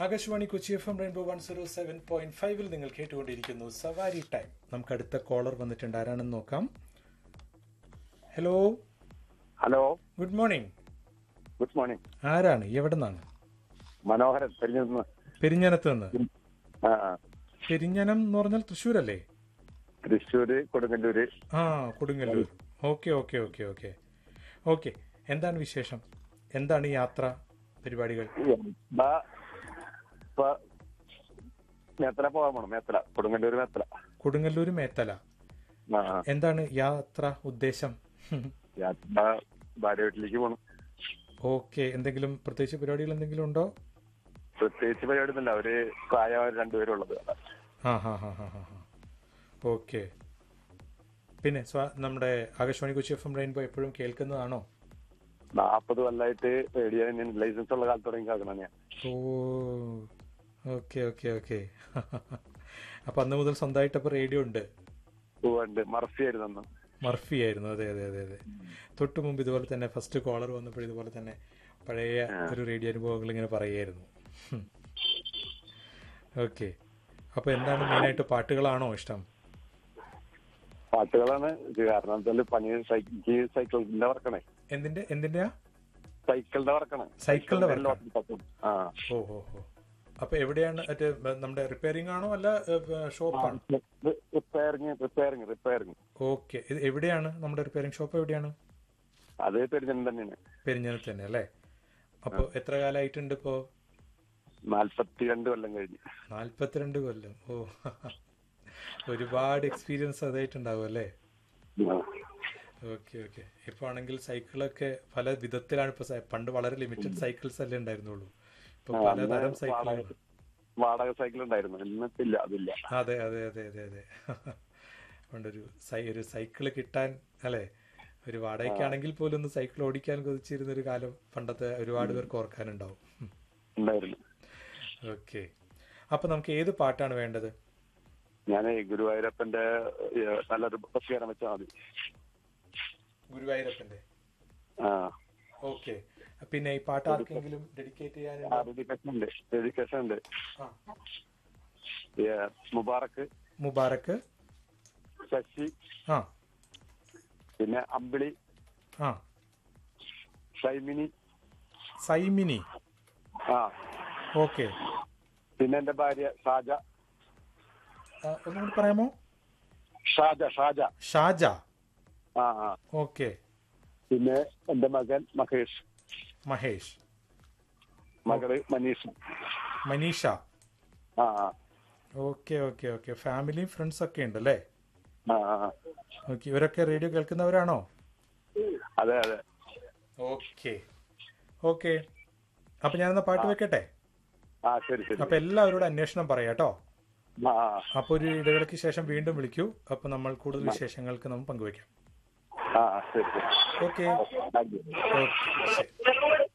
Akashvani Kochi F M rainbow one zero seven point ഫൈവിൽ നിങ്ങൾ കേട്ടുകൊണ്ടിരിക്കുന്നു സവാരി ടൈം നമുക്ക് അടുത്ത കോളർ വന്നിട്ടുണ്ട് ആരാണെന്ന് നോക്കാം hello hello good morning good morning ആരാണ് എവിടെ നിന്നാണ് മനോഹരൻ പെരിഞ്ഞിരുന്ന് പെരിഞ്ഞനത്ത് നിന്ന് ആ ആ. പെരിഞ്ഞനം എന്ന് പറഞ്ഞാൽ തൃശ്ശൂരല്ലേ തൃശ്ശൂര് കൊടുങ്ങല്ലൂര് ആ Kodungallur okay okay okay okay okay എന്താണ് വിശേഷം എന്താണ് ഈ യാത്ര പരിപാടികൾ എന്താ ഇപ്പൊ മേത്തല പോകാൻ പോണം മേത്തല കൊടുങ്ങല്ലൂര് മേത്തല കൊടുങ്ങല്ലൂർ മേത്തല ആ ആ. എന്താണ് യാത്ര ഉദ്ദേശം യാത്ര ഭാര്യ വീട്ടിലേക്ക് പോണം ഓക്കെ എന്തെങ്കിലും പ്രത്യേകിച്ച് പരിപാടികൾ എന്തെങ്കിലും ഉണ്ടോ പ്രത്യേകിച്ച് പരിപാടി ഒന്നുമില്ല അവര് പ്രായമായ രണ്ടുപേരും ഉള്ളത് ആ ഹാ ഹാ ഹാ ഹാ ഹാ ഓക്കെ പിന്നെ സ്വാ നമ്മുടെ Akashvani Kochi F M rainbow എപ്പോഴും കേൾക്കുന്നതാണോ നാപ്പത് കൊല്ലായിട്ട് റേഡിയോ ലൈസൻസ് ഉള്ള കാലത്ത് തുടങ്ങി കേൾക്കണം ഞാൻ ഓ ഓക്കെ ഓക്കെ ഓക്കെ അപ്പൊ അന്ന് മുതൽ സ്വന്തമായിട്ട് അപ്പൊ റേഡിയോ ഉണ്ട് പോവാണ്ട് മർഫി ആയിരുന്നു അന്ന് മർഫി ആയിരുന്നു അതെ അതെ അതെ അതെ തൊട്ട് മുമ്പ് ഇതുപോലെ തന്നെ ഫസ്റ്റ് കോളർ വന്നപ്പോൾ ഇതുപോലെ തന്നെ പഴയ ഒരു റേഡിയോ അനുഭവങ്ങൾ ഇങ്ങനെ പറയായിരുന്നു ഓക്കെ അപ്പൊ എന്താണ് മെയിനായിട്ട് പാട്ടുകളാണോ ഇഷ്ടം പാട്ടുകളാണ് ഇത് കാരണം എന്തായാലും പണി സൈക്കിൾ സൈക്കിളിന്റെ വർക്കണേ എന്തിന്റെ എന്തിന്റെയാ സൈക്കിളിന്റെ വർക്കാണ് സൈക്കിളിന്റെ വർക്കാണ്. ആ ഓ ഓ ഓ അപ്പൊ എവിടെയാണ് മറ്റേ ബ- നമ്മുടെ റിപ്പയറിംഗ് ആണോ അല്ല ഷോപ്പാണ് റിപ്പയറിങ് റിപ്പയറിങ് റിപ്പയറിങ് ഓക്കെ ഇത് എവിടെയാണ് നമ്മുടെ റിപ്പയറിംഗ് ഷോപ്പ് എവിടെയാണ് അത് പെരുന്തൻ തന്നെയാണ് പെരിഞ്ഞനത്ത് തന്നെ അല്ലേ അപ്പോൾ എത്ര കാലമായിട്ടുണ്ട് ഇപ്പോ നാല്പത്തിരണ്ട് കൊല്ലം കഴിഞ്ഞ് നാല്പത്തിരണ്ട് കൊല്ലം ഓ ഒരുപാട് എക്സ്പീരിയൻസ് അതായിട്ടുണ്ടാവും അല്ലേ ആ. ഓക്കെ ഓക്കെ ഇപ്പൊ ആണെങ്കിൽ സൈക്കിളൊക്കെ പല വിധത്തിലാണ് ഇപ്പൊ സൈ- പണ്ട് വളരെ ലിമിറ്റഡ് സൈക്കിൾസ് അല്ലേ ഉണ്ടായിരുന്നുള്ളൂ ഇപ്പൊ പലതരം സൈക്കിളുകൾ വാടക സൈക്കിൾ ഉണ്ടായിരുന്നു ഇന്നിപ്പില്ല അതില്ല അതെ അതെ അതെ അതെ അതെ അതുകൊണ്ടൊരു സൈ ഒരു സൈക്കിള് കിട്ടാൻ അല്ലെ ഒരു വാടകയ്ക്കാണെങ്കിൽ പോലും ഒന്ന് സൈക്കിൾ ഓടിക്കാൻ കൊതിച്ചിരുന്ന ഒരു കാലം പണ്ടത്തെ ഒരുപാട് പേർക്ക് ഓർക്കാനുണ്ടാവും ഉണ്ടായിരുന്നു ഓക്കെ അപ്പൊ നമുക്ക് ഏത് പാട്ടാണ് വേണ്ടത് ഞാൻ ഗുരുവായൂരപ്പന്റെ ഏ, നല്ലൊരു പ്രത്യേകം വെച്ചാൽ മതി ഗുരുവായൂരപ്പന്റെ ആ ഓക്കെ പിന്നെ ഈ പാട്ട് ആർക്കെങ്കിലും ഡെഡിക്കേറ്റ് ചെയ്യാനുണ്ടോ ഡെഡിക്കേഷൻ ഉണ്ട് ഡെഡിക്കേഷൻ ഉണ്ട് ആ. ഏ, മുബാറക്ക് മുബാറക്ക് ശശി ആ പിന്നെ അമ്പിളി ആ ഷൈമിനി സൈമിനി ആ ഓക്കെ പിന്നെ എന്റെ ഭാര്യ ഷാജ ഒന്നും കൂടി പറയാമോ ഷാജ ഷാജ ഷാജ ആ ആ ഓക്കെ പിന്നെ എന്റെ മകൻ മഹേഷ് മഹേഷ് മകള് മനീഷ് മനീഷ ആ ആ ഓക്കെ ഓക്കെ ഓക്കെ ഫാമിലിയും ഫ്രണ്ട്സ് ഒക്കെ ഉണ്ട് അല്ലേ ആ ആ ഓക്കെ ഇവരൊക്കെ റേഡിയോ കേൾക്കുന്നവരാണോ അതെ അതെ ഓക്കെ ഓക്കെ അപ്പൊ ഞാനെന്നാ പാട്ട് വെക്കട്ടെ ആ ശരി ശരി അപ്പൊ എല്ലാവരോടും അന്വേഷണം പറയാട്ടോ ആ ആ, അപ്പൊ ഒരു ഇടവേളയ്ക്ക് ശേഷം വീണ്ടും വിളിക്കൂ അപ്പൊ നമ്മൾ കൂടുതൽ വിശേഷങ്ങൾക്ക് നമ്മൾ പങ്കുവെക്കാം ആ ശരി ശരി ഓക്കെ താങ്ക് യു ഓക്കെ ശരി